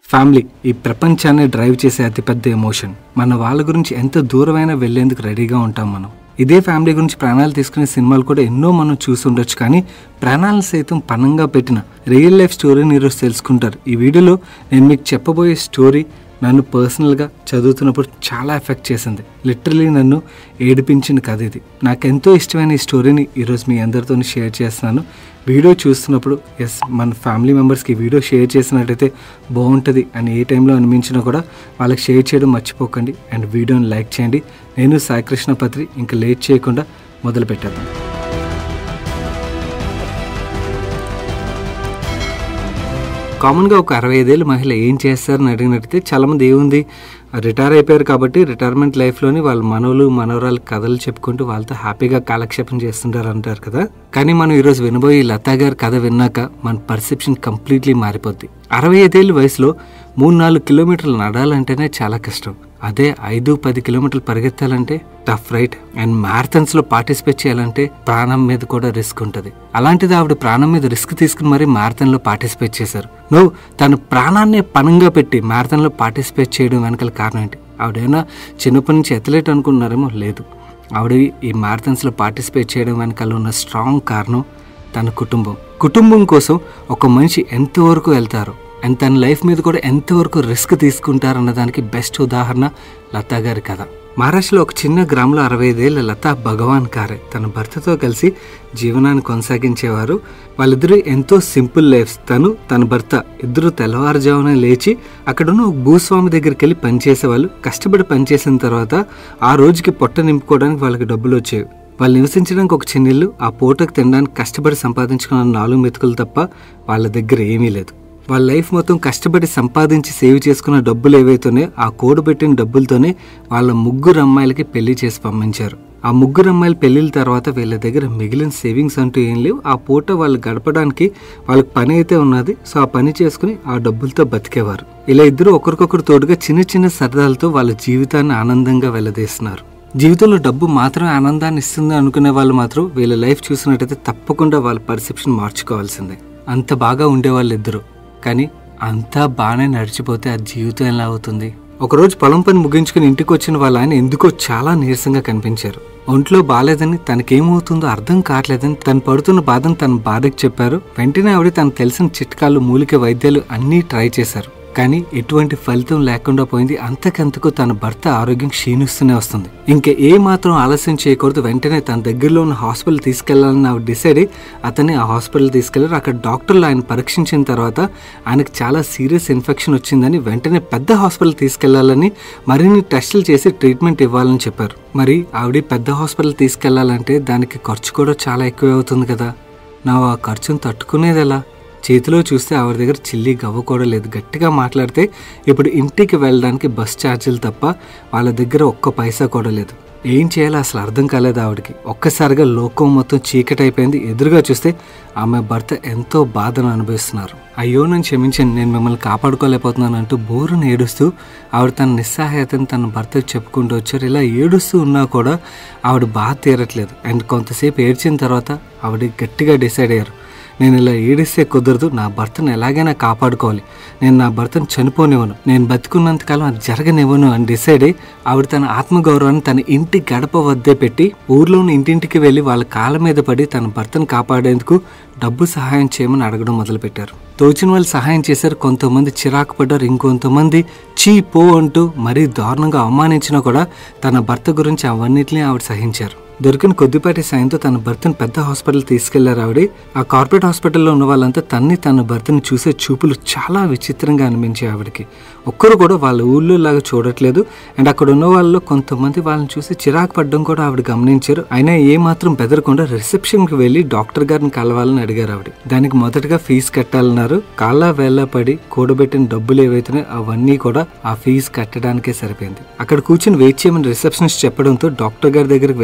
Family ఈ ప్రపంచాన్ని drive చేసే అతిపెద్ద ఎమోషన్ మన వాళ్ళ గురించి ఎంత దూరమైనా వెళ్లేందుకు రెడీగా ఉంటాం మనం ఇదే ఫ్యామిలీ గురించి ప్రాణాలు తీసుకునే సినిమాలు కూడా ఎన్నో మనం చూసి ఉండొచ్చు కానీ ప్రాణాలను సైతం పనంగా పెట్టిన రియల్ లైఫ్ స్టోరీని ఈరోజు తెలుసుకుంటారు ఈ వీడియోలో నేను మీకు చెప్పబోయే స్టోరీ నన్ను పర్సనల్గా చదువుతున్నప్పుడు చాలా ఎఫెక్ట్ చేసింది లిటరలీ నన్ను ఏడిపించిన కథ ఇది నాకెంతో ఇష్టమైన ఈ స్టోరీని ఈరోజు మీ అందరితో షేర్ చేస్తున్నాను వీడియో చూస్తున్నప్పుడు ఎస్ మన ఫ్యామిలీ మెంబర్స్కి ఈ వీడియో షేర్ చేసినట్టయితే బాగుంటుంది అని ఏ టైంలో అనిపించినా కూడా వాళ్ళకి షేర్ చేయడం మర్చిపోకండి అండ్ వీడియోని లైక్ చేయండి నేను సాయికృష్ణ పత్రి ఇంకా లేట్ చేయకుండా మొదలు పెట్టేద్దాం కామన్గా ఒక అరవై ఐదేళ్ళు మహిళ ఏం చేస్తారని అడిగినట్టయితే చాలామంది ఏముంది రిటైర్ అయిపోయారు కాబట్టి రిటైర్మెంట్ లైఫ్లోని వాళ్ళ మనవలు మనవరాలు కథలు చెప్పుకుంటూ వాళ్ళతో హ్యాపీగా కాలక్షేపం చేస్తుంటారు అంటారు కదా కానీ మనం ఈరోజు వినబోయే ఈ లతా గారి కథ విన్నాక మన పర్సెప్షన్ కంప్లీట్లీ మారిపోద్ది అరవై ఐదేళ్ళ వయసులో మూడు నాలుగు కిలోమీటర్లు నడాలంటేనే చాలా కష్టం అదే ఐదు పది కిలోమీటర్లు పరిగెత్తాలంటే టఫ్ రైట్ అండ్ మ్యారథన్స్ లో పార్టిసిపేట్ చేయాలంటే ప్రాణం మీద కూడా రిస్క్ ఉంటుంది అలాంటిది ఆవిడ ప్రాణం మీద రిస్క్ తీసుకుని మరీ మ్యారథన్ లో పార్టిసిపేట్ చేశారు నువ్వు తన ప్రాణాన్ని పణంగా పెట్టి మ్యారథన్ లో పార్టిసిపేట్ చేయడం వెనకాల కారణం ఏంటి ఆవిడైనా చిన్నప్పటి నుంచి ఎత్లెట్ అనుకున్నారేమో లేదు ఆవిడ ఈ మ్యారథన్స్ లో పార్టిసిపేట్ చేయడం వెనకాల ఉన్న స్ట్రాంగ్ కారణం తన కుటుంబం కుటుంబం కోసం ఒక మనిషి ఎంతవరకు వెళ్తారో అండ్ తన లైఫ్ మీద కూడా ఎంతవరకు రిస్క్ తీసుకుంటారన్న దానికి బెస్ట్ ఉదాహరణ లతా గారి కథ మహారాష్ట్రలో ఒక చిన్న గ్రామంలో అరవై ఐదేళ్ల లతా భగవాన్ కారే తన భర్తతో కలిసి జీవనాన్ని కొనసాగించేవారు వాళ్ళిద్దరూ ఎంతో సింపుల్ లైఫ్స్ తను తన భర్త ఇద్దరు తెల్లవారుజామున లేచి అక్కడున్న ఒక భూస్వామి దగ్గరికి వెళ్ళి పనిచేసేవాళ్ళు కష్టపడి పనిచేసిన తర్వాత ఆ రోజుకి పొట్ట నింపుకోవడానికి వాళ్ళకి డబ్బులు వచ్చేవి వాళ్ళు నివసించడానికి ఒక చిన్న ఇల్లు ఆ పూటకు తినడానికి కష్టపడి సంపాదించుకున్న నాలుగు మెతుకులు తప్ప వాళ్ళ దగ్గర ఏమీ లేదు వాళ్ళ లైఫ్ మొత్తం కష్టపడి సంపాదించి సేవ్ చేసుకున్న డబ్బులు ఏవైతేనే ఆ కూడబెట్టిన డబ్బులతోనే వాళ్ళ ముగ్గురు అమ్మాయిలకి పెళ్లి చేసి పంపించారు ఆ ముగ్గురు అమ్మాయిల పెళ్లిల తర్వాత వీళ్ళ దగ్గర మిగిలిన సేవింగ్స్ అంటూ ఏం లేవు ఆ పూట వాళ్ళు గడపడానికి వాళ్ళకి పని అయితే ఉన్నది సో ఆ పని చేసుకుని ఆ డబ్బులతో బతికేవారు ఇలా ఇద్దరు ఒకరికొకరు తోడుగా చిన్న చిన్న సరదాలతో వాళ్ళ జీవితాన్ని ఆనందంగా వెల్లదీస్తున్నారు జీవితంలో డబ్బు మాత్రమే ఆనందాన్ని ఇస్తుంది అనుకునే వాళ్ళు మాత్రం వీళ్ళ లైఫ్ చూసినట్టయితే తప్పకుండా వాళ్ళ పర్సెప్షన్ మార్చుకోవాల్సిందే అంత బాగా ఉండేవాళ్ళు ఇద్దరు కానీ అంతా బాగానే నడిచిపోతే ఆ జీవితం ఎలా అవుతుంది ఒకరోజు పొలం పని ముగించుకుని ఇంటికి వచ్చిన వాళ్ళ ఆయన ఎందుకో చాలా నీరసంగా కనిపించారు ఒంట్లో బాగాలేదని తనకేమవుతుందో అర్థం కావట్లేదని తను పడుతున్న బాధను తన భార్యకు చెప్పారు వెంటనే ఆవిడ తనకు తెలిసిన చిట్కాలు మూలిక వైద్యాలు అన్నీ ట్రై చేశారు కానీ ఎటువంటి ఫలితం లేకుండా పోయింది అంతకంతకు తన భర్త ఆరోగ్యం క్షీణిస్తూనే వస్తుంది ఇంకా ఏ మాత్రం ఆలస్యం చేయకూడదు వెంటనే తన దగ్గరలో ఉన్న హాస్పిటల్ తీసుకెళ్లాలని ఆవిడ డిసైడ్ అయ్యి అతన్ని ఆ హాస్పిటల్ తీసుకెళ్లారు అక్కడ డాక్టర్లు ఆయన పరీక్షించిన తర్వాత ఆయనకు చాలా సీరియస్ ఇన్ఫెక్షన్ వచ్చిందని వెంటనే పెద్ద హాస్పిటల్ తీసుకెళ్లాలని మరిన్ని టెస్టులు చేసి ట్రీట్మెంట్ ఇవ్వాలని చెప్పారు మరి ఆవిడ పెద్ద హాస్పిటల్ తీసుకెళ్లాలంటే దానికి ఖర్చు కూడా చాలా ఎక్కువ అవుతుంది కదా నా ఆ ఖర్చును తట్టుకునేది ఎలా చేతిలో చూస్తే ఆవిడ దగ్గర చిల్లి గవ్వ కూడా లేదు గట్టిగా మాట్లాడితే ఇప్పుడు ఇంటికి వెళ్ళడానికి బస్ ఛార్జీలు తప్ప వాళ్ళ దగ్గర ఒక్క పైసా కూడా లేదు ఏం చేయాలో అసలు అర్థం కాలేదు ఆవిడకి ఒక్కసారిగా లోకం మొత్తం చీకటి అయిపోయింది ఎదురుగా చూస్తే ఆమె భర్త ఎంతో బాధను అనుభవిస్తున్నారు అయ్యో నన్ను క్షమించండి నేను మిమ్మల్ని కాపాడుకోలేకపోతున్నాను అంటూ బోరును ఏడుస్తూ ఆవిడ తన నిస్సహాయతను తన భర్తకు చెప్పుకుంటూ వచ్చారు ఇలా ఏడుస్తూ ఉన్నా కూడా ఆవిడ బాధ తీరట్లేదు అండ్ కొంతసేపు ఏడ్చిన తర్వాత ఆవిడ గట్టిగా డిసైడ్ అయ్యారు నేను ఇలా ఏడిస్తే కుదరదు నా భర్తను ఎలాగైనా కాపాడుకోవాలి నేను నా భర్తను చనిపోనివ్వను నేను బతుకున్నంతకాలం అది జరగనివ్వను అని డిసైడ్ అయ్యి ఆవిడ తన ఆత్మగౌరవాన్ని తన ఇంటి గడప వద్దే పెట్టి ఊర్లోని ఇంటింటికి వెళ్ళి వాళ్ళ కాళ్ళ మీద పడి తన భర్తను కాపాడేందుకు డబ్బు సహాయం చేయమని అడగడం మొదలుపెట్టారు తోచిన వాళ్ళు సహాయం చేశారు కొంతమంది చిరాకు పడ్డారు ఇంకొంతమంది చీ పో అంటూ మరీ దారుణంగా అవమానించినా కూడా తన భర్త గురించి అవన్నిటిని ఆవిడ సహించారు దొరికిన కొద్దిపాటి సాయంతో తన భర్తను పెద్ద హాస్పిటల్ తీసుకెళ్లారు ఆవిడ ఆ కార్పొరేట్ హాస్పిటల్లో ఉన్న వాళ్ళంతా తన్ని తన భర్తను చూసే చూపులు చాలా విచిత్రంగా అనిపించాయి ఆవిడకి ఒక్కరు కూడా వాళ్ళ ఊళ్ళో లాగా చూడట్లేదు అండ్ అక్కడ ఉన్న వాళ్ళలో కొంతమంది వాళ్ళని చూసి చిరాకు పడడం కూడా ఆవిడ గమనించారు అయినా ఏ మాత్రం బెదరకుండా రిసెప్షన్కి వెళ్ళి డాక్టర్ గారిని కలవాలని అడిగారు ఆవిడ దానికి మొదటగా ఫీజు కట్టాలన్నారు కాళ్ళ వేళ్ళ పడి కూడబెట్టిన డబ్బులు ఏవైతే అవన్నీ కూడా ఆ ఫీజు కట్టడానికే సరిపోయింది అక్కడ కూర్చుని వెయిట్ చేయమని రిసెప్షనిస్ట్ చెప్పడంతో డాక్టర్ గారి దగ్గరికి వెళ్లేంత వరకు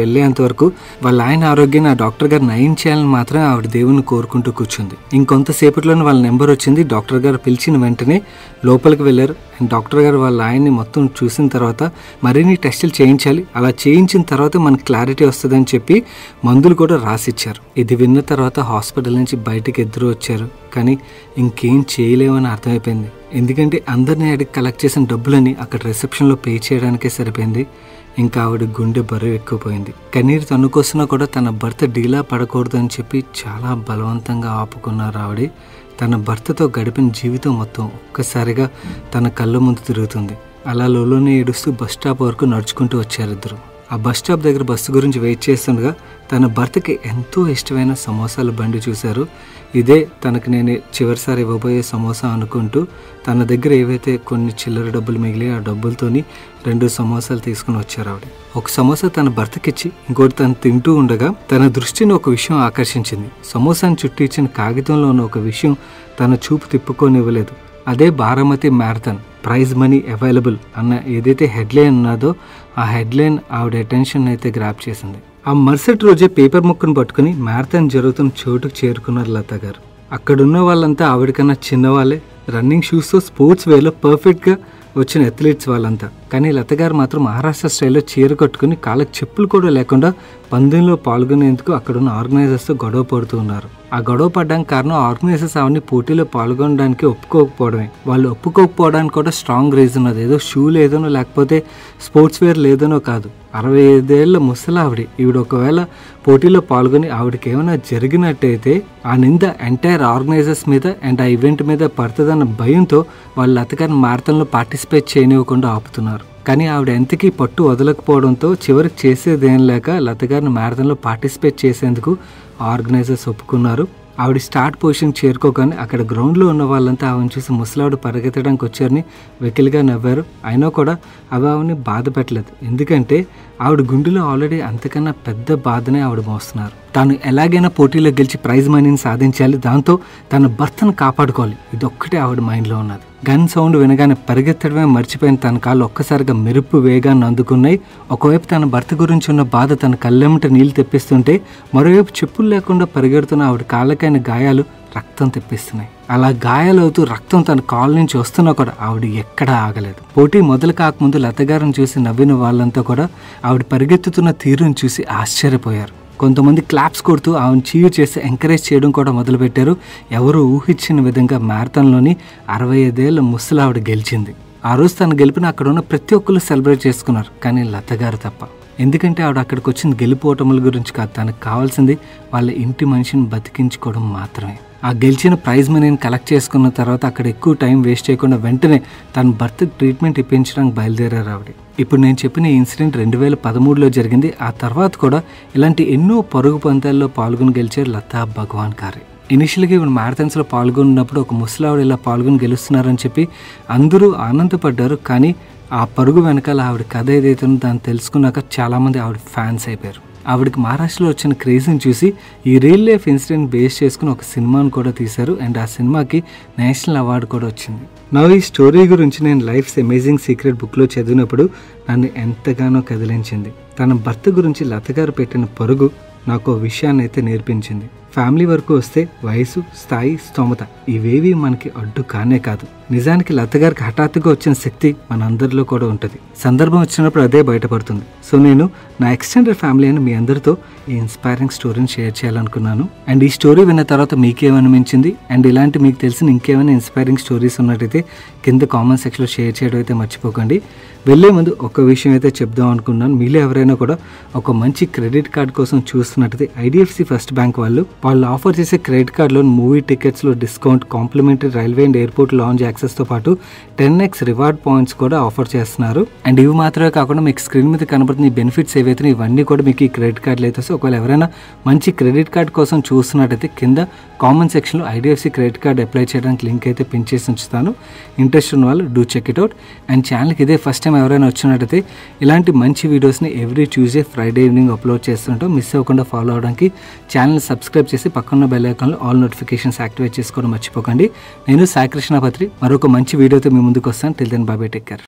వరకు వాళ్ళ ఆయన ఆరోగ్యాన్ని ఆ డాక్టర్ గారు నయం చేయాలని మాత్రమే ఆవిడ దేవుని కోరుకుంటూ కూర్చుంది ఇంకొంతసేపట్లోనే వాళ్ళ నెంబర్ వచ్చింది డాక్టర్ గారు పిలిచిన వెంటనే లోపలికి వెళ్ళారు అండ్ డాక్టర్ గారు వాళ్ళ ఆయన్ని మొత్తం చూసిన తర్వాత మరిన్ని టెస్టులు చేయించాలి అలా చేయించిన తర్వాత మనకు క్లారిటీ వస్తుందని చెప్పి మందులు కూడా రాసిచ్చారు ఇది విన్న తర్వాత హాస్పిటల్ నుంచి బయటికి ఎదురు వచ్చారు కానీ ఇంకేం చేయలేమని అర్థమైపోయింది ఎందుకంటే అందరినీ అడిగి కలెక్ట్ చేసిన డబ్బులని అక్కడ రిసెప్షన్లో పే చేయడానికే సరిపోయింది ఇంకా ఆవిడ గుండె బరువు ఎక్కువపోయింది కన్నీరు తన్నుకొస్తున్నా కూడా తన భర్త డీలా పడకూడదు అని చెప్పి చాలా బలవంతంగా ఆపుకున్నారు ఆవిడ తన భర్తతో గడిపిన జీవితం మొత్తం ఒక్కసారిగా తన కళ్ళ ముందు తిరుగుతుంది అలా లోలోనే ఏడుస్తూ బస్ స్టాప్ వరకు నడుచుకుంటూ వచ్చారు ఇద్దరు ఆ బస్ స్టాప్ దగ్గర బస్సు గురించి వెయిట్ చేస్తుండగా తన భర్తకి ఎంతో ఇష్టమైన సమోసాల బండి చూశారు ఇదే తనకు నేను చివరిసారి ఇవ్వబోయే సమోసా అనుకుంటూ తన దగ్గర ఏవైతే కొన్ని చిల్లర డబ్బులు మిగిలి ఆ డబ్బులతోని రెండు సమోసాలు తీసుకుని వచ్చారు ఆవిడ ఒక సమోసా తన భర్తకిచ్చి ఇంకోటి తను తింటూ ఉండగా తన దృష్టిని ఒక విషయం ఆకర్షించింది సమోసాను చుట్టూ ఇచ్చిన కాగితంలో ఉన్న ఒక విషయం తన చూపు తిప్పుకోనివ్వలేదు అదే Baramati marathon prize money available అన్న ఏదైతే హెడ్లైన్ ఉన్నదో ఆ హెడ్లైన్ ఆవిడ అటెన్షన్ అయితే గ్రాప్ చేసింది ఆ మరుసటి రోజే పేపర్ ముక్కను పట్టుకుని మ్యారథాన్ జరుగుతున్న చోటుకు చేరుకున్నారు లత గారు అక్కడున్న వాళ్ళంతా ఆవిడకన్నా చిన్నవాళ్ళే రన్నింగ్ షూస్తో స్పోర్ట్స్ వేలో పర్ఫెక్ట్గా వచ్చిన అథ్లీట్స్ వాళ్ళంతా కానీ లత గారు మాత్రం మహారాష్ట్ర స్టైల్లో చీర కట్టుకుని కాళ్ళకి చెప్పులు కూడా లేకుండా పందెంలో పాల్గొనేందుకు అక్కడున్న ఆర్గనైజర్స్తో గొడవ పడుతూ ఉన్నారు ఆ గొడవ పడడానికి కారణం ఆర్గనైజర్స్ అవన్నీ పోటీలో పాల్గొనడానికి ఒప్పుకోకపోవడమే వాళ్ళు ఒప్పుకోకపోవడానికి కూడా స్ట్రాంగ్ రీజన్ అది ఏదో షూ లేదనో లేకపోతే స్పోర్ట్స్ వేర్ లేదనో కాదు అరవై ఐదేళ్ల ముసలావిడి ఈవిడ ఒకవేళ పోటీలో పాల్గొని ఆవిడకి ఏమైనా జరిగినట్టయితే ఆ నింద ఎంటైర్ ఆర్గనైజర్స్ మీద అండ్ ఆ ఈవెంట్ మీద పడుతుందన్న భయంతో వాళ్ళు అతగారిని మారతంలో పార్టిసిపేట్ చేయనివ్వకుండా ఆపుతున్నారు కానీ ఆవిడ ఎంతకీ పట్టు వదలకపోవడంతో చివరికి చేసేదేం లేక లత గారిని మ్యారథాన్లో పార్టిసిపేట్ చేసేందుకు ఆర్గనైజర్స్ ఒప్పుకున్నారు ఆవిడ స్టార్ట్ పొజిషన్ చేరుకోగానే అక్కడ గ్రౌండ్లో ఉన్న వాళ్ళంతా ఆవిడని చూసి ముసలావిడ పరిగెత్తడానికి వచ్చారని వెకిలిగా నవ్వారు అయినా కూడా అవి ఆవిడని బాధ పెట్టలేదు ఎందుకంటే ఆవిడ గుండెలో ఆల్రెడీ అంతకన్నా పెద్ద బాధనే ఆవిడ మోస్తున్నారు తాను ఎలాగైనా పోటీలో గెలిచి ప్రైజ్ మనీని సాధించాలి దాంతో తన భర్తను కాపాడుకోవాలి ఇదొక్కటే ఆవిడ మైండ్లో ఉన్నది గన్ సౌండ్ వినగానే పరిగెత్తడమే మర్చిపోయిన తన కాళ్ళు ఒక్కసారిగా మెరుపు వేగాన్ని అందుకున్నాయి ఒకవైపు తన భర్త గురించి ఉన్న బాధ తన కళ్ళెమ్మట నీళ్లు తెప్పిస్తుంటే మరోవైపు చెప్పులు లేకుండా పరిగెడుతున్న ఆవిడ కాళ్ళకైన గాయాలు రక్తం తెప్పిస్తున్నాయి అలా గాయాలవుతూ రక్తం తన కాళ్ళ నుంచి వస్తున్నా కూడా ఆవిడ ఎక్కడా ఆగలేదు పోటీ మొదలు కాకముందు లతగారిని చూసి నవ్విన వాళ్ళంతా కూడా ఆవిడ పరిగెత్తుతున్న తీరుని చూసి ఆశ్చర్యపోయారు కొంతమంది క్లాప్స్ కొడుతూ ఆమెను చీర్ చేసి ఎంకరేజ్ చేయడం కూడా మొదలుపెట్టారు ఎవరు ఊహించిన విధంగా మ్యారథాన్లోని అరవై ఐదేళ్ల ముసలి ఆవిడ గెలిచింది ఆ రోజు తను గెలిపిన అక్కడ ఉన్న ప్రతి ఒక్కరు సెలబ్రేట్ చేసుకున్నారు కానీ లత గారు తప్ప ఎందుకంటే ఆవిడ అక్కడికి వచ్చింది గెలుపోటముల గురించి కాదు తనకు కావాల్సింది వాళ్ళ ఇంటి మనిషిని బతికించుకోవడం మాత్రమే ఆ గెలిచిన ప్రైజ్ మనీని కలెక్ట్ చేసుకున్న తర్వాత అక్కడ ఎక్కువ టైం వేస్ట్ చేయకుండా వెంటనే తన భర్తకు ట్రీట్మెంట్ ఇప్పించడానికి బయలుదేరారు ఆవిడ ఇప్పుడు నేను చెప్పిన ఈ ఇన్సిడెంట్ రెండు వేల పదమూడులో జరిగింది ఆ తర్వాత కూడా ఇలాంటి ఎన్నో పరుగు పంతాల్లో పాల్గొని గెలిచారు లతా భగవాన్ కారే ఇనిషియల్గా ఇప్పుడు మ్యారథాన్స్లో పాల్గొన్నప్పుడు ఒక ముసలావిడ ఇలా పాల్గొని గెలుస్తున్నారని చెప్పి అందరూ ఆనందపడ్డారు కానీ ఆ పరుగు వెనకాల ఆవిడ కథ ఏదైతే ఉందో దాన్ని తెలుసుకున్నాక చాలామంది ఆవిడ ఫ్యాన్స్ అయిపోయారు ఆవిడకి మహారాష్ట్రలో వచ్చిన క్రేజ్ని చూసి ఈ రియల్ లైఫ్ ఇన్సిడెంట్ బేస్ చేసుకుని ఒక సినిమాను కూడా తీశారు అండ్ ఆ సినిమాకి నేషనల్ అవార్డు కూడా వచ్చింది నా ఈ స్టోరీ గురించి నేను లైఫ్స్ అమేజింగ్ సీక్రెట్ బుక్లో చదివినప్పుడు నన్ను ఎంతగానో కదిలించింది తన భర్త గురించి లతగారు పెట్టిన పరుగు నాకు ఓ విషయాన్ని అయితే నేర్పించింది ఫ్యామిలీ వరకు వస్తే వయసు స్థాయి స్తోమత ఇవేవి మనకి అడ్డు కానే కాదు నిజానికి లత గారికి హఠాత్తుగా వచ్చిన శక్తి మనందరిలో కూడా ఉంటుంది సందర్భం వచ్చినప్పుడు అదే బయటపడుతుంది సో నేను నా ఎక్స్టెండెడ్ ఫ్యామిలీ అని మీ అందరితో ఈ ఇన్స్పైరింగ్ స్టోరీని షేర్ చేయాలనుకున్నాను అండ్ ఈ స్టోరీ విన్న తర్వాత మీకేమనిపించింది అండ్ ఇలాంటి మీకు తెలిసిన ఇంకేమైనా ఇన్స్పైరింగ్ స్టోరీస్ ఉన్నట్టయితే కింద కామెంట్ సెక్షన్లో షేర్ చేయడం అయితే మర్చిపోకండి వెళ్ళే ముందు ఒక విషయం అయితే చెప్దాం అనుకున్నాను మీలో ఎవరైనా కూడా ఒక మంచి క్రెడిట్ కార్డ్ కోసం చూస్తున్నట్టయితే ఐడిఎఫ్సి ఫస్ట్ బ్యాంక్ వాళ్ళు వాళ్ళు ఆఫర్ చేసే క్రెడిట్ కార్డులో మూవీ టికెట్స్లో discount complimentary railway and airport lounge యాక్సెస్తో పాటు టెన్ ఎక్స్ రివార్డ్ పాయింట్స్ కూడా ఆఫర్ చేస్తున్నారు అండ్ ఇవి మాత్రమే కాకుండా మీకు స్క్రీన్ మీద కనబడుతున్న ఈ బెనిఫిట్స్ ఏవైతే ఇవన్నీ కూడా మీకు ఈ క్రెడిట్ కార్డులు అయితే వస్తాయి. ఒకవేళ ఎవరైనా మంచి క్రెడిట్ కార్డ్ కోసం చూస్తున్నట్టయితే కింద కామెంట్ సెక్షన్లో ఐడిఎఫ్సి క్రెడిట్ కార్డ్ అప్లై చేయడానికి లింక్ అయితే పిన్ చేసి ఉంచుతాను ఇంట్రెస్ట్ ఉన్న వాళ్ళు do check it out and ఛానల్కి ఇదే ఫస్ట్ టైం ఎవరైనా వచ్చినట్టయితే ఇలాంటి మంచి వీడియోస్ని every Tuesday Friday evening upload చేస్తుంటాం మిస్ అవ్వకుండా ఫాలో అవడానికి ఛానల్ సబ్స్క్రైబ్ చేసి పక్కన బెల్ ఐకాన్లో ఆల్ నోటిఫికేషన్స్ యాక్టివేట్ చేసుకోవడం మర్చిపోకండి నేను సాయి కృష్ణ పత్రి మరొక మంచి వీడియోతో మీ ముందుకు వస్తాను till then bye bye take care